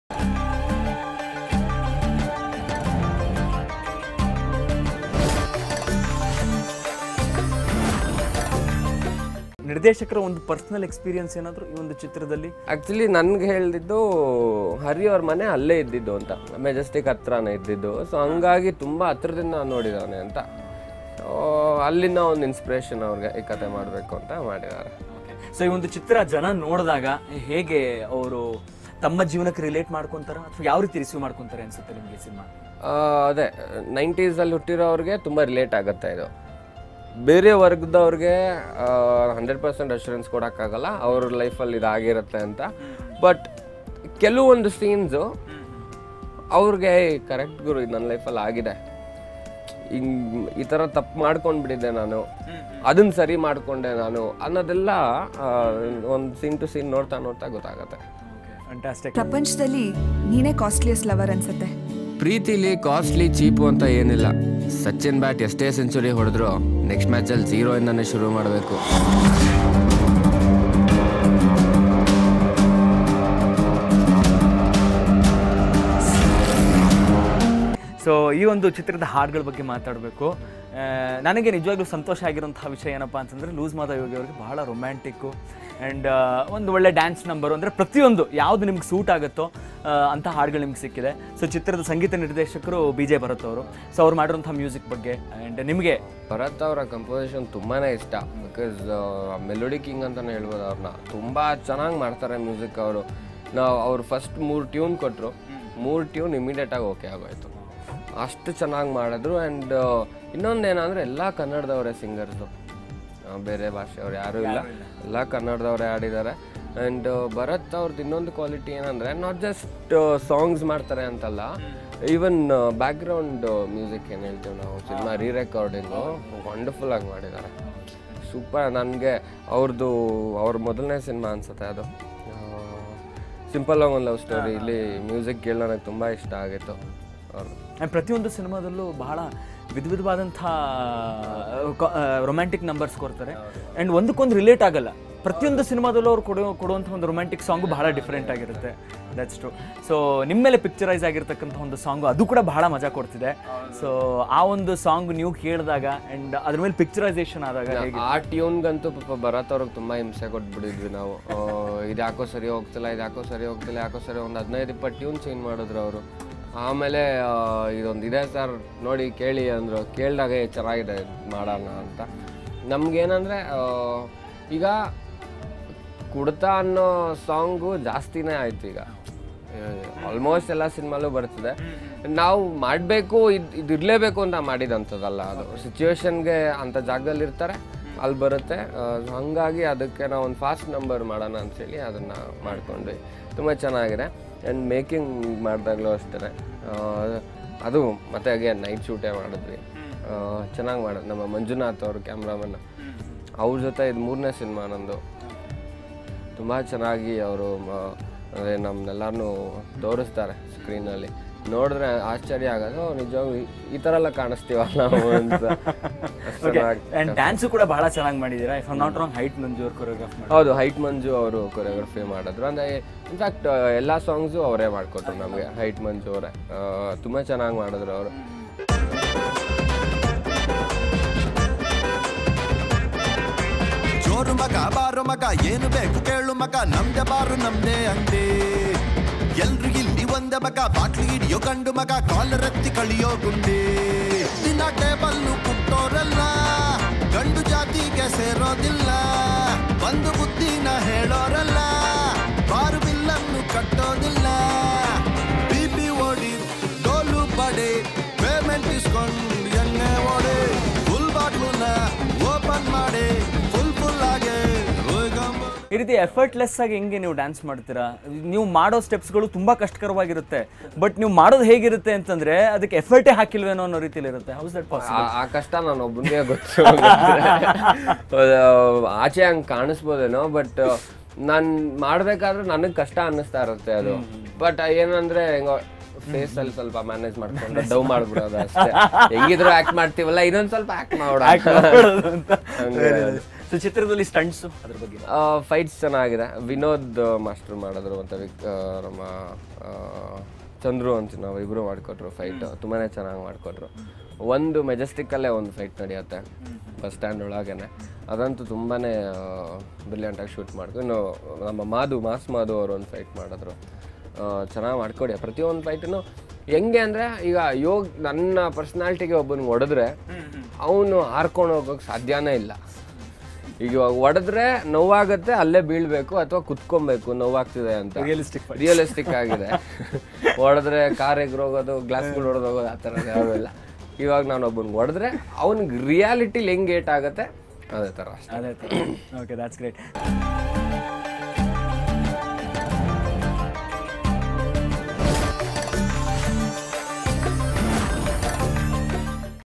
ನಿರ್ದೇಶಕರ ಒಂದು personal experience ಏನಾದರೂ ಈ ಒಂದು ಚಿತ್ರದಲ್ಲಿ ಆ್ಯಕ್ಚುಲಿ ನನ್ಗೆ ಹೇಳ್ದಿದ್ದು ಹರಿ ಅವ್ರ ಮನೆ ಅಲ್ಲೇ ಇದ್ದಿದ್ದು ಅಂತ ಮೆಜೆಸ್ಟಿಕ್ ಹತ್ರನೇ ಇದ್ದಿದ್ದು ಸೊ ಹಂಗಾಗಿ ತುಂಬ ಹತ್ರದಿಂದ ನಾನು ನೋಡಿದವನೆ ಅಂತ So, ಅಲ್ಲಿಂದ ಒಂದು ಇನ್ಸ್ಪಿರೇಷನ್ ಅವ್ರಿಗೆ ಈ ಕತೆ ಮಾಡಬೇಕು ಅಂತ ಮಾಡಿದ್ದಾರೆ ಸೊ ಈ ಒಂದು ಚಿತ್ರ ಜನ ನೋಡಿದಾಗ ಹೇಗೆ ಅವರು ತಮ್ಮ ಜೀವನಕ್ಕೆ ರಿಲೇಟ್ ಮಾಡ್ಕೊಂತಾರ ಅಥವಾ ಯಾವ ರೀತಿ ರಿಸೀವ್ ಮಾಡ್ಕೊಂತಾರೆ ಅನ್ಸುತ್ತೆ ನಿಮಗೆ ಸಿನಿಮಾ ಆ, ಅದೇ ನೈಂಟೀಸಲ್ಲಿ ಹುಟ್ಟಿರೋರಿಗೆ ತುಂಬ ರಿಲೇಟ್ ಆಗುತ್ತೆ ಇದು ಬೇರೆ ವರ್ಗದವ್ರಿಗೆ ಹಂಡ್ರೆಡ್ ಪರ್ಸೆಂಟ್ ಅಶ್ಯೂರೆನ್ಸ್ ಕೊಡೋಕ್ಕಾಗಲ್ಲ ಅವ್ರ ಲೈಫಲ್ಲಿ ಇದಾಗಿರುತ್ತೆ ಅಂತ ಬಟ್ ಕೆಲವೊಂದು ಸೀನ್ಸು ಅವ್ರಿಗೆ ಕರೆಕ್ಟ್ ಗುರು ಇದು ನನ್ನ ಲೈಫಲ್ಲಿ ಆಗಿದೆ ಹಿಂಗ್ ಈ ಥರ ತಪ್ಪು ಮಾಡ್ಕೊಂಡ್ಬಿಟ್ಟಿದ್ದೆ ನಾನು ಅದನ್ನ ಸರಿ ಮಾಡ್ಕೊಂಡೆ ನಾನು ಅನ್ನೋದೆಲ್ಲ ಒಂದು ಸೀನ್ ಟು ಸೀನ್ ನೋಡ್ತಾ ನೋಡ್ತಾ ಗೊತ್ತಾಗತ್ತೆ ಫ್ಯಾಂಟಾಸ್ಟಿಕ್ ಪ್ರಪಂಚದಲ್ಲಿ ನೀನೇ ಕಾಸ್ಟ್ಲಿಯಸ್ಟ್ ಲವರ್ ಅನ್ಸುತ್ತೆ ಪ್ರೀತಿಲಿ ಕಾಸ್ಟ್ಲಿ ಚೀಪು ಅಂತ ಏನಿಲ್ಲ ಸಚಿನ್ ಬ್ಯಾಟ್ ಎಷ್ಟೇ ಸೆಂಚುರಿ ಹೊಡೆದ್ರು ನೆಕ್ಸ್ಟ್ ಮ್ಯಾಚಲ್ಲಿ ಝೀರೋ ಇಂದಾನೆ ಶುರು ಮಾಡಬೇಕು ಸೊ ಈ ಒಂದು ಚಿತ್ರದ ಹಾಡುಗಳ ಬಗ್ಗೆ ಮಾತಾಡಬೇಕು ನನಗೆ ನಿಜವಾಗ್ಲೂ ಸಂತೋಷ ಆಗಿರುವಂತಹ ವಿಷಯ ಏನಪ್ಪ ಅಂತಂದರೆ ಲೂಸ್ ಮಾದ ಯೋಗಿ ಅವ್ರಿಗೆ ಬಹಳ ರೊಮ್ಯಾಂಟಿಕ್ಕು ಆ್ಯಂಡ್ ಒಂದು ಒಳ್ಳೆ ಡ್ಯಾನ್ಸ್ ನಂಬರು ಅಂದರೆ ಪ್ರತಿಯೊಂದು ಯಾವುದು ನಿಮ್ಗೆ ಸೂಟ್ ಆಗುತ್ತೋ ಆ, ಅಂಥ ಹಾಡುಗಳು ನಿಮ್ಗೆ ಸಿಕ್ಕಿದೆ ಸೊ ಚಿತ್ರದ ಸಂಗೀತ ನಿರ್ದೇಶಕರು ಬಿ ಜೆ ಭರತ್ ಅವರು ಸೊ ಅವ್ರು ಮಾಡಿರುವಂಥ ಮ್ಯೂಸಿಕ್ ಬಗ್ಗೆ ಆ್ಯಂಡ್ ನಿಮಗೆ ಭರತ್ ಅವರ ಕಂಪೋಸಿಷನ್ ತುಂಬಾ ಇಷ್ಟ ಬಿಕಾಸ್ ಮೆಲೋಡಿ ಕಿಂಗ್ ಅಂತಲೇ ಹೇಳ್ಬೋದು ಅವ್ರನ್ನ ತುಂಬ ಚೆನ್ನಾಗಿ ಮಾಡ್ತಾರೆ ಮ್ಯೂಸಿಕ್ ಅವರು ನಾವು ಅವ್ರು ಫಸ್ಟ್ ಮೂರು ಟ್ಯೂನ್ ಕೊಟ್ಟರು ಮೂರು ಟ್ಯೂನ್ ಇಮಿಡಿಯೇಟಾಗಿ ಓಕೆ ಆಗೋಯ್ತು ಅಷ್ಟು ಚೆನ್ನಾಗಿ ಮಾಡಿದ್ರು ಆ್ಯಂಡ್ ಇನ್ನೊಂದೇನಂದರೆ ಎಲ್ಲ ಕನ್ನಡದವರೇ ಸಿಂಗರ್ಸು ಬೇರೆ ಭಾಷೆಯವ್ರು ಯಾರೂ ಇಲ್ಲ ಎಲ್ಲ ಕನ್ನಡದವರೇ ಆಡಿದ್ದಾರೆ ಆ್ಯಂಡ್ ಭರತ್ ಅವ್ರದ್ದು ಇನ್ನೊಂದು ಕ್ವಾಲಿಟಿ ಏನಂದರೆ ನಾಟ್ ಜಸ್ಟ್ ಸಾಂಗ್ಸ್ ಮಾಡ್ತಾರೆ ಅಂತಲ್ಲ ಈವನ್ ಬ್ಯಾಕ್ಗ್ರೌಂಡ್ ಮ್ಯೂಸಿಕ್ ಏನು ಹೇಳ್ತೀವಿ ನಾವು ಸಿನಿಮಾ ರೀ ರೆಕಾರ್ಡಿಂಗು ವಂಡರ್ಫುಲ್ ಆಗಿ ಮಾಡಿದ್ದಾರೆ ಸೂಪರ್ ನನಗೆ ಅವ್ರದ್ದು ಅವ್ರ ಮೊದಲನೇ ಸಿನಿಮಾ ಅನ್ಸುತ್ತೆ ಅದು ಸಿಂಪಲ್ ಆಗಿ ಒಂದು ಲವ್ ಸ್ಟೋರಿ ಇಲ್ಲಿ ಮ್ಯೂಸಿಕ್ ಕೇಳಿ ನನಗೆ ತುಂಬ ಇಷ್ಟ ಆಗಿತ್ತು ಅವ್ರದ್ದು ಆ್ಯಂಡ್ ಪ್ರತಿಯೊಂದು ಸಿನಿಮಾದಲ್ಲೂ ಬಹಳ ವಿಧ ವಿಧವಾದಂಥ ರೊಮ್ಯಾಂಟಿಕ್ ನಂಬರ್ಸ್ ಕೊಡ್ತಾರೆ ಆ್ಯಂಡ್ ಒಂದಕ್ಕೊಂದು ರಿಲೇಟ್ ಆಗಲ್ಲ ಪ್ರತಿಯೊಂದು ಸಿನಿಮಾದಲ್ಲೂ ಅವ್ರು ಕೊಡೋ ಕೊಡುವಂಥ ಒಂದು ರೊಮ್ಯಾಂಟಿಕ್ ಸಾಂಗು ಬಹಳ ಡಿಫ್ರೆಂಟ್ ಆಗಿರುತ್ತೆ ದಟ್ಸ್ ಟ್ರು ಸೊ ನಿಮ್ಮ ಮೇಲೆ ಪಿಕ್ಚರೈಸ್ ಆಗಿರ್ತಕ್ಕಂಥ ಒಂದು ಸಾಂಗು ಅದು ಕೂಡ ಬಹಳ ಮಜಾ ಕೊಡ್ತಿದೆ ಸೊ ಆ ಒಂದು ಸಾಂಗ್ ನೀವು ಕೇಳಿದಾಗ ಆ್ಯಂಡ್ ಅದ್ರ ಮೇಲೆ ಪಿಕ್ಚರೈಸೇಷನ್ ಆದಾಗ ಹೇಗೆ ಆ ಟ್ಯೂನ್ಗಂತೂ ಪಾಪ ಭರತ್ ಅವ್ರಿಗೆ ತುಂಬ ಹಿಂಸೆ ಕೊಟ್ಬಿಟ್ಟಿದ್ವಿ ನಾವು ಆ, ಇದು ಯಾಕೋ ಸರಿ ಹೋಗ್ತಿಲ್ಲ ಇದು ಯಾಕೋ ಸರಿ ಹೋಗ್ತಿಲ್ಲ ಯಾಕೋ ಸರಿ ಒಂದು ಹದಿನೈದು ಇಪ್ಪತ್ತು ಟ್ಯೂನ್ ಚೇಂಜ್ ಮಾಡಿದ್ರು ಅವರು ಆಮೇಲೆ ಆ, ಇದೊಂದು ಇದೆ ಸರ್ ನೋಡಿ ಕೇಳಿ ಅಂದರು ಕೇಳಿದಾಗ "ಏ, ಚೆನ್ನಾಗಿದೆ ಇದ್ ಮಾಡೋಣ ಅಂತ ನಮ್ಗೇನಂದರೆ ಈಗ ಕುಡ್ತಾ ಅನ್ನೋ ಸಾಂಗು ಜಾಸ್ತಿನೇ ಆಯ್ತು ಈಗ ಆಲ್ಮೋಸ್ಟ್ ಎಲ್ಲ ಸಿನಿಮಾಲು ಬರ್ತದೆ ನಾವು ಮಾಡಬೇಕು ಇದು ಇದು ಇರಲೇಬೇಕು ಅಂತ ಮಾಡಿದಂಥದ್ದಲ್ಲ ಅದು ಸಿಚುವೇಶನ್ಗೆ ಅಂಥ ಜಾಗದಲ್ಲಿ ಇರ್ತಾರೆ ಅಲ್ಲಿ ಬರುತ್ತೆ ಆ, ಹಂಗಾಗಿ ಅದಕ್ಕೆ ನಾವು ಒಂದು ಫಾಸ್ಟ್ ನಂಬರ್ ಮಾಡೋಣ ಅಂತೇಳಿ ಅದನ್ನು ಮಾಡ್ಕೊಂಡ್ವಿ ತುಂಬ ಚೆನ್ನಾಗಿದೆ ಆ್ಯಂಡ್ ಮೇಕಿಂಗ್ ಮಾಡಿದಾಗಲೂ ಅಷ್ಟೇ ಅದು ಮತ್ತೆ ಹಾಗೆ ನೈಟ್ ಶೂಟೇ ಮಾಡಿದ್ವಿ ಚೆನ್ನಾಗಿ ಮಾಡೋದು ನಮ್ಮ ಮಂಜುನಾಥ್ ಅವರು ಕ್ಯಾಮ್ರಾಮನ್ ಅವ್ರ ಜೊತೆ ಇದು ಮೂರನೇ ಸಿನಿಮಾ ನಂದು ತುಂಬ ಚೆನ್ನಾಗಿ ಅವರು ಅಂದರೆ ನಮ್ಮನ್ನೆಲ್ಲರನ್ನೂ ತೋರಿಸ್ತಾರೆ ಸ್ಕ್ರೀನಲ್ಲಿ ನೋಡಿದ್ರೆ ಆಶ್ಚರ್ಯ ಆಗೋದು "ಓ, ನಿಜವಾಗ್ಲೂ ಈ- ಈ ಥರ ಎಲ್ಲ ಕಾಣಿಸ್ತೀವಲ್ಲ ನಾವು ಅಂತ ಅಷ್ಟ್ ಚೆನ್ನಾಗಿ ಆ್ಯಂಡ್ ಡ್ಯಾನ್ಸು ಕೂಡ ಬಹಳ ಚೆನ್ನಾಗಿ ಮಾಡಿದ್ದೀರಾ if not wrong height Manju ಅವ್ರು ಕೊರಿಯೋಗ್ರಾಫ್ ಮಾಡಿ ಹೌದು ಹೈಟ್ ಮಂಜು ಅವರು ಕೊರಿಯೋಗ್ರಫಿ ಮಾಡಿದ್ರು ಅಂದರೆ ಇನ್ಫ್ಯಾಕ್ಟ್ ಎಲ್ಲ ಸಾಂಗ್ಸು ಅವರೇ ಮಾಡಿಕೊಟ್ರು ನಮಗೆ ಹೈಟ್ ಮಂಜು ಅವರೇ ತುಂಬ ಚೆನ್ನಾಗಿ ಮಾಡಿದ್ರು ಅವರು ಜೋರು ಮಗ ಬಾರು ಮಗ ಏನು ಬೇಕು ಕೇಳು ಮಗ ನಮ್ದೆ ಬಾರು ನಮ್ದೇ ಅಂಗಡಿ ಎಲ್ರು ಇಲ್ಲಿ ಒಂದೇ ಮಗ ಬಾಟ್ಲಿ ಹಿಡಿಯೋ ಗಂಡು ಮಗ ಕಾಲರೆತ್ತಿ ಕಳಿಯೋ ಗುಂಡಿ ದಿನ ಟೇಬಲ್ಲು ಕುಟ್ಟೋರಲ್ಲ ಗಂಡು ಜಾತಿಗೆ ಸೇರೋದಿಲ್ಲ ಬಂದು ಬುದ್ಧಿನ ಹೇಳೋರಲ್ಲ ಬಾರು ಬಿಲ್ಲನ್ನು ಕಟ್ಟೋದಿಲ್ಲ ಬಿಪಿ ಓಡಿ ಡೋಲು ಬಡಿ ಪೇಮೆಂಟ್ ಇಸ್ಕೊಂಡು ಎಣ್ಣೆ ಓಡಿ ಫುಲ್ ಬಾಟ್ಲುನ ಓಪನ್ ಮಾಡಿ ಫುಲ್ ಫುಲ್ ಆಗಿ ಹೋಗಂಬ ಈ ರೀತಿ ಎಫರ್ಟ್ಲೆಸ್ ಆಗಿ ಹೆಂಗೆ ನೀವು ಡ್ಯಾನ್ಸ್ ಮಾಡ್ತೀರಾ ನೀವು ಮಾಡೋ ಸ್ಟೆಪ್ಸ್ಗಳು ತುಂಬಾ ಕಷ್ಟಕರವಾಗಿರುತ್ತೆ ಬಟ್ ನೀವು ಮಾಡೋದು ಹೇಗಿರುತ್ತೆ ಅಂತಂದ್ರೆ ಅದಕ್ಕೆ ಎಫರ್ಟೇ ಹಾಕಿಲ್ವೇನೋ ಅನ್ನೋ ರೀತಿಲಿ ಇರುತ್ತೆ ಹೌಸ್ ದಟ್ ಪಾಸಿಬಲ್ ಆ- ಆ ಕಷ್ಟ ನಾನು ಒಬ್ಬನಿಗೆ ಗೊತ್ತು ಅದು ಆಚೆ ಹಂಗೆ ಕಾಣಿಸ್ಬೋದೇನೋ ಬಟ್ ನಾನು ಮಾಡ್ಬೇಕಾದ್ರೆ ನನಗೆ ಕಷ್ಟ ಅನ್ನಿಸ್ತಾ ಇರುತ್ತೆ ಅದು ಬಟ್ ಏನಂದ್ರೆ ಹೆಂಗೋ ಫೇಸ್ ಅಲ್ಲಿ ಸ್ವಲ್ಪ ಮ್ಯಾನೇಜ್ ಮಾಡ್ಕೊಂಡು ಡವ್ ಮಾಡ್ಬಿಡೋದು ಅಷ್ಟೇ ಹೆಂಗಿದ್ರು ಆಕ್ಟ್ ಮಾಡ್ತೀವಲ್ಲ ಇನ್ನೊಂದ್ ಸ್ವಲ್ಪ ಆಕ್ಟ್ ಮಾಡೋಣ ಸೊ ಚಿತ್ರದಲ್ಲಿ ಸ್ಟಂಟ್ಸು ಅದ್ರ ಬಗ್ಗೆ ಫೈಟ್ಸ್ ಚೆನ್ನಾಗಿದೆ ವಿನೋದ್ ಮಾಸ್ಟರ್ ಮಾಡಿದ್ರು ಮತ್ತೆ ವಿಕ್ ಆ, ನಮ್ಮ ಆ, ಚಂದ್ರು ಅಂತ ನಾವು ಇಬ್ಬರು ಮಾಡಿಕೊಟ್ರು ಫೈಟ್ ತುಂಬಾ ಚೆನ್ನಾಗಿ ಮಾಡಿಕೊಟ್ರು ಒಂದು ಮೆಜೆಸ್ಟಿಕ್ಕಲ್ಲೇ ಒಂದು ಫೈಟ್ ನಡೆಯುತ್ತೆ ಬಸ್ ಸ್ಟ್ಯಾಂಡ್ ಒಳಗೇನೆ ಅದಂತೂ ತುಂಬಾ ಬ್ರಿಲಿಯಂಟಾಗಿ ಶೂಟ್ ಮಾಡ್ಕೊಂಡು ಇನ್ನು ನಮ್ಮ ಮಾಧು ಮಾಸ್ ಮಾಧು ಅವರು ಒಂದು ಫೈಟ್ ಮಾಡಿದ್ರು ಚೆನ್ನಾಗಿ ಮಾಡ್ಕೊಡಿ ಪ್ರತಿಯೊಂದು ಫೈಟನ್ನು ಹೆಂಗೆ ಅಂದರೆ ಈಗ ಯೋಗ್ ನನ್ನ ಪರ್ಸ್ನಾಲಿಟಿಗೆ ಒಬ್ಬನಿಗೆ ಹೊಡೆದ್ರೆ ಅವನು ಹಾರ್ಕೊಂಡು ಹೋಗೋಕೆ ಸಾಧ್ಯನೇ ಇಲ್ಲ ಈಗ ಇವಾಗ ಹೊಡೆದ್ರೆ ನೋವಾಗುತ್ತೆ ಅಲ್ಲೇ ಬೀಳ್ಬೇಕು ಅಥವಾ ಕುತ್ಕೊಬೇಕು ನೋವಾಗ್ತಿದೆ ಅಂತ Realistic ರಿಯಲಿಸ್ಟಿಕ್ ಆಗಿದೆ ಹೊಡೆದ್ರೆ ಕಾರ್ ಎಗ್ರೋಗೋದು ಗ್ಲಾಸ್ಗಳು ಹೊಡೆದು ಹೋಗೋದು ಆ ಥರ ಯಾವೆಲ್ಲ ಇವಾಗ ನಾನು ಒಬ್ಬನಿಗೆ ಹೊಡೆದ್ರೆ ಅವ್ನಿಗೆ ರಿಯಾಲಿಟಿಲಿ ಹೆಂಗೆ ಏಟ್ ಆಗುತ್ತೆ ಅದೇ ಥರ ಅಷ್ಟೇ ಅದೇ ಓಕೆ ದ್ಯಾಟ್ಸ್ ಗ್ರೇಟ್